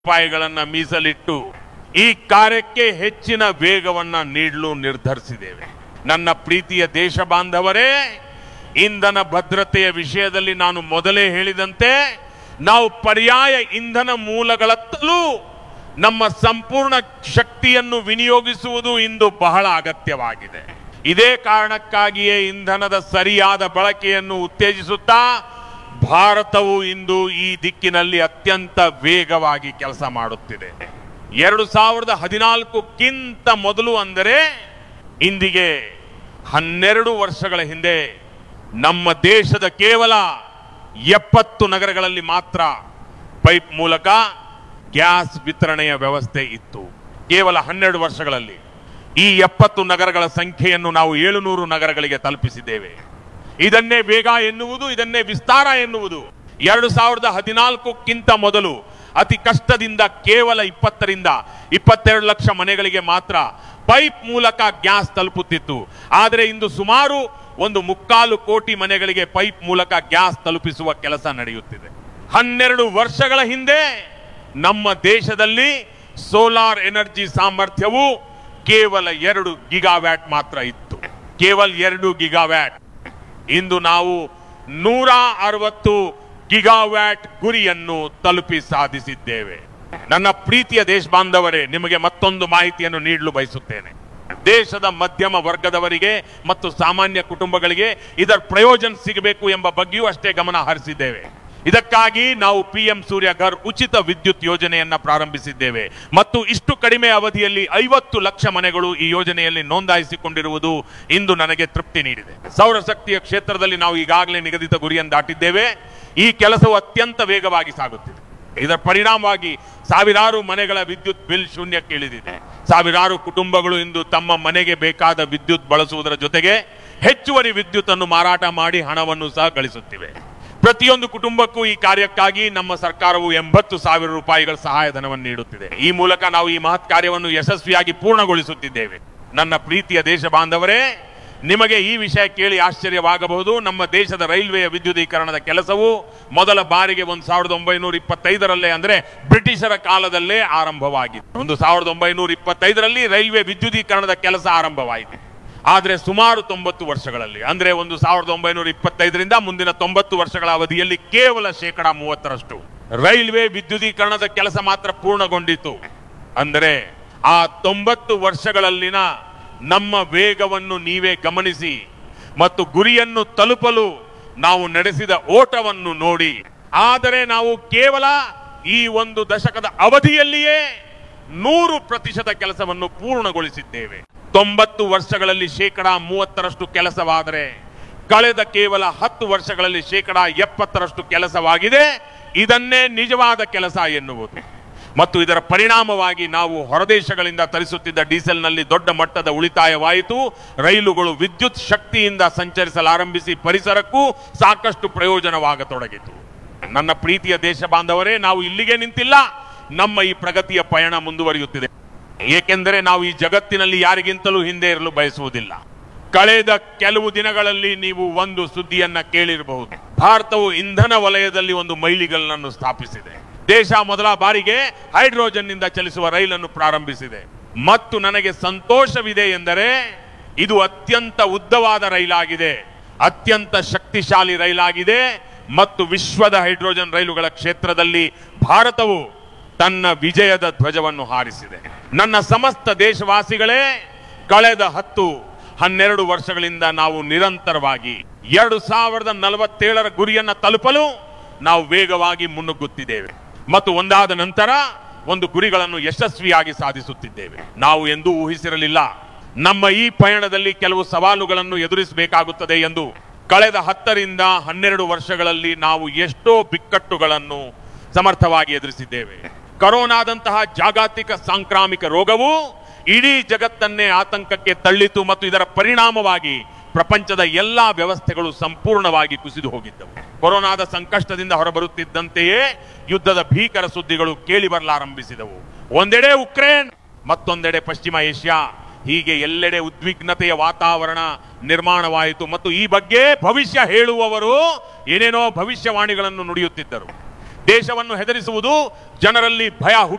ರೂಪಾಯಿಗಳನ್ನ ಮೀಸಲಿಟ್ಟು ಈ ಕಾರ್ಯಕ್ಕೆ ಹೆಚ್ಚಿನ ವೇಗವನ್ನ ನೀಡಲು ನಿರ್ಧರಿಸಿದ್ದೇವೆ ನನ್ನ ಪ್ರೀತಿಯ ದೇಶ ಬಾಂಧವರೇ ಇಂಧನ ಭದ್ರತೆಯ ವಿಷಯದಲ್ಲಿ ನಾನು ಮೊದಲೇ ಹೇಳಿದಂತೆ ನಾವು ಪರ್ಯಾಯ ಇಂಧನ ಮೂಲಗಳತ್ತಲೂ ನಮ್ಮ ಸಂಪೂರ್ಣ ಶಕ್ತಿಯನ್ನು ವಿನಿಯೋಗಿಸುವುದು ಇಂದು ಬಹಳ ಅಗತ್ಯವಾಗಿದೆ ಇದೇ ಕಾರಣಕ್ಕಾಗಿಯೇ ಇಂಧನದ ಸರಿಯಾದ ಬಳಕೆಯನ್ನು ಉತ್ತೇಜಿಸುತ್ತಾ ಭಾರತವು ಇಂದು ಈ ದಿಕ್ಕಿನಲ್ಲಿ ಅತ್ಯಂತ ವೇಗವಾಗಿ ಕೆಲಸ ಮಾಡುತ್ತಿದೆ ಎರಡು ಸಾವಿರದ ಹದಿನಾಲ್ಕಕ್ಕಿಂತ ಮೊದಲು ಅಂದರೆ ಇಂದಿಗೆ ಹನ್ನೆರಡು ವರ್ಷಗಳ ಹಿಂದೆ ನಮ್ಮ ದೇಶದ ಕೇವಲ ಎಪ್ಪತ್ತು ನಗರಗಳಲ್ಲಿ ಮಾತ್ರ ಪೈಪ್ ಮೂಲಕ ಗ್ಯಾಸ್ ವಿತರಣೆಯ ವ್ಯವಸ್ಥೆ ಇತ್ತು ಕೇವಲ ಹನ್ನೆರಡು ವರ್ಷಗಳಲ್ಲಿ ಈ ಎಪ್ಪತ್ತು ನಗರಗಳ ಸಂಖ್ಯೆಯನ್ನು ನಾವು ಏಳುನೂರು ನಗರಗಳಿಗೆ ತಲುಪಿಸಿದ್ದೇವೆ ಇದನ್ನೇ ಬೇಗ ಎನ್ನುವುದು ಇದನ್ನೇ ವಿಸ್ತಾರ ಎನ್ನುವುದು ಎರಡು ಸಾವಿರದ ಹದಿನಾಲ್ಕಕ್ಕಿಂತ ಮೊದಲು ಅತಿ ಕಷ್ಟದಿಂದ ಕೇವಲ ಇಪ್ಪತ್ತರಿಂದ ಇಪ್ಪತ್ತೆರಡು ಲಕ್ಷ ಮನೆಗಳಿಗೆ ಮಾತ್ರ ಪೈಪ್ ಮೂಲಕ ಗ್ಯಾಸ್ ತಲುಪುತ್ತಿತ್ತು ಆದರೆ ಇಂದು ಸುಮಾರು ಒಂದು ಮುಕ್ಕಾಲು ಕೋಟಿ ಮನೆಗಳಿಗೆ ಪೈಪ್ ಮೂಲಕ ಗ್ಯಾಸ್ ತಲುಪಿಸುವ ಕೆಲಸ ನಡೆಯುತ್ತಿದೆ ಹನ್ನೆರಡು ವರ್ಷಗಳ ಹಿಂದೆ ನಮ್ಮ ದೇಶದಲ್ಲಿ ಸೋಲಾರ್ ಎನರ್ಜಿ ಸಾಮರ್ಥ್ಯವು ಕೇವಲ ಎರಡು ಗಿಗಾವ್ಯಾಟ್ ಮಾತ್ರ ಇತ್ತು ಕೇವಲ ಎರಡು ಗಿಗಾವ್ಯಾಟ್ ಇಂದು ನಾವು ನೂರ ಅರವತ್ತು ಗಿಗಾವ್ಯಾಟ್ ಗುರಿಯನ್ನು ತಲುಪಿ ಸಾಧಿಸಿದ್ದೇವೆ ನನ್ನ ಪ್ರೀತಿಯ ದೇಶ ಬಾಂಧವರೇ ನಿಮಗೆ ಮತ್ತೊಂದು ಮಾಹಿತಿಯನ್ನು ನೀಡಲು ಬಯಸುತ್ತೇನೆ ದೇಶದ ಮಧ್ಯಮ ವರ್ಗದವರಿಗೆ ಮತ್ತು ಸಾಮಾನ್ಯ ಕುಟುಂಬಗಳಿಗೆ ಇದರ ಪ್ರಯೋಜನ ಸಿಗಬೇಕು ಎಂಬ ಬಗ್ಗೆಯೂ ಅಷ್ಟೇ ಗಮನ ಹರಿಸಿದ್ದೇವೆ ಇದಕ್ಕಾಗಿ ನಾವು ಪಿ ಎಂ ಸೂರ್ಯಘರ್ ಉಚಿತ ವಿದ್ಯುತ್ ಯೋಜನೆಯನ್ನ ಪ್ರಾರಂಭಿಸಿದ್ದೇವೆ ಮತ್ತು ಇಷ್ಟು ಕಡಿಮೆ ಅವಧಿಯಲ್ಲಿ ಐವತ್ತು ಲಕ್ಷ ಮನೆಗಳು ಈ ಯೋಜನೆಯಲ್ಲಿ ನೋಂದಾಯಿಸಿಕೊಂಡಿರುವುದು ಇಂದು ನನಗೆ ತೃಪ್ತಿ ನೀಡಿದೆ ಸೌರಶಕ್ತಿಯ ಕ್ಷೇತ್ರದಲ್ಲಿ ನಾವು ಈಗಾಗಲೇ ನಿಗದಿತ ಗುರಿಯನ್ನು ದಾಟಿದ್ದೇವೆ ಈ ಕೆಲಸವು ಅತ್ಯಂತ ವೇಗವಾಗಿ ಸಾಗುತ್ತಿದೆ ಇದರ ಪರಿಣಾಮವಾಗಿ ಸಾವಿರಾರು ಮನೆಗಳ ವಿದ್ಯುತ್ ಬಿಲ್ ಶೂನ್ಯಕ್ಕೆ ಇಳಿದಿದೆ ಸಾವಿರಾರು ಕುಟುಂಬಗಳು ಇಂದು ತಮ್ಮ ಮನೆಗೆ ಬೇಕಾದ ವಿದ್ಯುತ್ ಬಳಸುವುದರ ಜೊತೆಗೆ ಹೆಚ್ಚುವರಿ ವಿದ್ಯುತ್ ಅನ್ನು ಮಾರಾಟ ಮಾಡಿ ಹಣವನ್ನು ಸಹ ಗಳಿಸುತ್ತಿವೆ ಪ್ರತಿಯೊಂದು ಕುಟುಂಬಕ್ಕೂ ಈ ಕಾರ್ಯಕ್ಕಾಗಿ ನಮ್ಮ ಸರ್ಕಾರವು ಎಂಬತ್ತು ಸಾವಿರ ರೂಪಾಯಿಗಳ ಸಹಾಯಧನವನ್ನು ನೀಡುತ್ತಿದೆ ಈ ಮೂಲಕ ನಾವು ಈ ಮಹತ್ ಕಾರ್ಯವನ್ನು ಯಶಸ್ವಿಯಾಗಿ ಪೂರ್ಣಗೊಳಿಸುತ್ತಿದ್ದೇವೆ ನನ್ನ ಪ್ರೀತಿಯ ದೇಶ ಬಾಂಧವರೇ ನಿಮಗೆ ಈ ವಿಷಯ ಕೇಳಿ ಆಶ್ಚರ್ಯವಾಗಬಹುದು ನಮ್ಮ ದೇಶದ ರೈಲ್ವೆಯ ವಿದ್ಯುದೀಕರಣದ ಕೆಲಸವು ಮೊದಲ ಬಾರಿಗೆ ಒಂದು ಸಾವಿರದ ಒಂಬೈನೂರ ಇಪ್ಪತ್ತೈದರಲ್ಲೇ ಅಂದ್ರೆ ಬ್ರಿಟಿಷರ ಕಾಲದಲ್ಲೇ ಆರಂಭವಾಗಿತ್ತು ಒಂದು ಸಾವಿರದ ಒಂಬೈನೂರ ಇಪ್ಪತ್ತೈದರಲ್ಲಿ ರೈಲ್ವೆ ವಿದ್ಯುದೀಕರಣದ ಕೆಲಸ ಆರಂಭವಾಯಿತು ಆದರೆ ಸುಮಾರು ತೊಂಬತ್ತು ವರ್ಷಗಳಲ್ಲಿ ಅಂದ್ರೆ ಒಂದು ಸಾವಿರದ ಒಂಬೈನೂರ ಇಪ್ಪತ್ತೈದರಿಂದ ಮುಂದಿನ ತೊಂಬತ್ತು ವರ್ಷಗಳ ಅವಧಿಯಲ್ಲಿ ಕೇವಲ ಶೇಕಡ ಮೂವತ್ತರಷ್ಟು ರೈಲ್ವೆ ವಿದ್ಯುದೀಕರಣದ ಕೆಲಸ ಮಾತ್ರ ಪೂರ್ಣಗೊಂಡಿತು ಅಂದರೆ ಆ ತೊಂಬತ್ತು ವರ್ಷಗಳಲ್ಲಿನ ನಮ್ಮ ವೇಗವನ್ನು ನೀವೇ ಗಮನಿಸಿ ಮತ್ತು ಗುರಿಯನ್ನು ತಲುಪಲು ನಾವು ನಡೆಸಿದ ಓಟವನ್ನು ನೋಡಿ ಆದರೆ ನಾವು ಕೇವಲ ಈ ಒಂದು ದಶಕದ ಅವಧಿಯಲ್ಲಿಯೇ ನೂರು ಪ್ರತಿಶತ ಕೆಲಸವನ್ನು ಪೂರ್ಣಗೊಳಿಸಿದ್ದೇವೆ ತೊಂಬತ್ತು ವರ್ಷಗಳಲ್ಲಿ ಶೇಕಡ ಮೂವತ್ತರಷ್ಟು ಕೆಲಸವಾದರೆ ಕಳೆದ ಕೇವಲ ಹತ್ತು ವರ್ಷಗಳಲ್ಲಿ ಶೇಕಡ ಎಪ್ಪತ್ತರಷ್ಟು ಕೆಲಸವಾಗಿದೆ ಇದನ್ನೇ ನಿಜವಾದ ಕೆಲಸ ಎನ್ನುವುದು ಮತ್ತು ಇದರ ಪರಿಣಾಮವಾಗಿ ನಾವು ಹೊರದೇಶಗಳಿಂದ ತರಿಸುತ್ತಿದ್ದ ಡೀಸೆಲ್ನಲ್ಲಿ ದೊಡ್ಡ ಮಟ್ಟದ ಉಳಿತಾಯವಾಯಿತು ರೈಲುಗಳು ವಿದ್ಯುತ್ ಶಕ್ತಿಯಿಂದ ಸಂಚರಿಸಲಾರಂಭಿಸಿ ಪರಿಸರಕ್ಕೂ ಸಾಕಷ್ಟು ಪ್ರಯೋಜನವಾಗತೊಡಗಿತು ನನ್ನ ಪ್ರೀತಿಯ ದೇಶ ಬಾಂಧವರೇ ನಾವು ಇಲ್ಲಿಗೆ ನಿಂತಿಲ್ಲ ನಮ್ಮ ಈ ಪ್ರಗತಿಯ ಪಯಣ ಮುಂದುವರಿಯುತ್ತಿದೆ ಏಕೆಂದರೆ ನಾವು ಈ ಜಗತ್ತಿನಲ್ಲಿ ಯಾರಿಗಿಂತಲೂ ಹಿಂದೆ ಇರಲು ಬಯಸುವುದಿಲ್ಲ ಕಳೆದ ಕೆಲವು ದಿನಗಳಲ್ಲಿ ನೀವು ಒಂದು ಸುದ್ದಿಯನ್ನ ಕೇಳಿರಬಹುದು ಭಾರತವು ಇಂಧನ ವಲಯದಲ್ಲಿ ಒಂದು ಮೈಲಿಗಲ್ಲನ್ನು ಸ್ಥಾಪಿಸಿದೆ ದೇಶ ಮೊದಲ ಬಾರಿಗೆ ಹೈಡ್ರೋಜನ್ ನಿಂದ ಚಲಿಸುವ ರೈಲನ್ನು ಪ್ರಾರಂಭಿಸಿದೆ ಮತ್ತು ನನಗೆ ಸಂತೋಷವಿದೆ ಎಂದರೆ ಇದು ಅತ್ಯಂತ ಉದ್ದವಾದ ರೈಲಾಗಿದೆ ಅತ್ಯಂತ ಶಕ್ತಿಶಾಲಿ ರೈಲಾಗಿದೆ ಮತ್ತು ವಿಶ್ವದ ಹೈಡ್ರೋಜನ್ ರೈಲುಗಳ ಕ್ಷೇತ್ರದಲ್ಲಿ ಭಾರತವು ತನ್ನ ವಿಜಯದ ಧ್ವಜವನ್ನು ಹಾರಿಸಿದೆ ನನ್ನ ಸಮಸ್ತ ದೇಶವಾಸಿಗಳೇ ಕಳೆದ ಹತ್ತು ಹನ್ನೆರಡು ವರ್ಷಗಳಿಂದ ನಾವು ನಿರಂತರವಾಗಿ ಎರಡು ಸಾವಿರದ ನಲವತ್ತೇಳರ ಗುರಿಯನ್ನ ತಲುಪಲು ನಾವು ವೇಗವಾಗಿ ಮುನ್ನುಗ್ಗುತ್ತಿದ್ದೇವೆ ಮತ್ತು ಒಂದಾದ ನಂತರ ಒಂದು ಗುರಿಗಳನ್ನು ಯಶಸ್ವಿಯಾಗಿ ಸಾಧಿಸುತ್ತಿದ್ದೇವೆ ನಾವು ಎಂದೂ ಊಹಿಸಿರಲಿಲ್ಲ ನಮ್ಮ ಈ ಪಯಣದಲ್ಲಿ ಕೆಲವು ಸವಾಲುಗಳನ್ನು ಎದುರಿಸಬೇಕಾಗುತ್ತದೆ ಎಂದು ಕಳೆದ ಹತ್ತರಿಂದ ಹನ್ನೆರಡು ವರ್ಷಗಳಲ್ಲಿ ನಾವು ಎಷ್ಟೋ ಬಿಕ್ಕಟ್ಟುಗಳನ್ನು ಸಮರ್ಥವಾಗಿ ಎದುರಿಸಿದ್ದೇವೆ ಕರೋನಾದಂತಹ ಜಾಗತಿಕ ಸಾಂಕ್ರಾಮಿಕ ರೋಗವು ಇಡೀ ಜಗತ್ತನ್ನೇ ಆತಂಕಕ್ಕೆ ತಳ್ಳಿತು ಮತ್ತು ಇದರ ಪರಿಣಾಮವಾಗಿ ಪ್ರಪಂಚದ ಎಲ್ಲಾ ವ್ಯವಸ್ಥೆಗಳು ಸಂಪೂರ್ಣವಾಗಿ ಕುಸಿದು ಹೋಗಿದ್ದವು ಕೊರೋನಾದ ಸಂಕಷ್ಟದಿಂದ ಹೊರಬರುತ್ತಿದ್ದಂತೆಯೇ ಯುದ್ಧದ ಭೀಕರ ಸುದ್ದಿಗಳು ಕೇಳಿ ಬರಲಾರಂಭಿಸಿದವು ಒಂದೆಡೆ ಉಕ್ರೇನ್ ಮತ್ತೊಂದೆಡೆ ಪಶ್ಚಿಮ ಏಷ್ಯಾ ಹೀಗೆ ಎಲ್ಲೆಡೆ ಉದ್ವಿಗ್ನತೆಯ ವಾತಾವರಣ ನಿರ್ಮಾಣವಾಯಿತು ಮತ್ತು ಈ ಬಗ್ಗೆ ಭವಿಷ್ಯ ಹೇಳುವವರು ಏನೇನೋ ಭವಿಷ್ಯವಾಣಿಗಳನ್ನು ನುಡಿಯುತ್ತಿದ್ದರು ದೇಶವನ್ನು ಹೆದರಿಸುವುದು ಜನರಲ್ಲಿ ಭಯ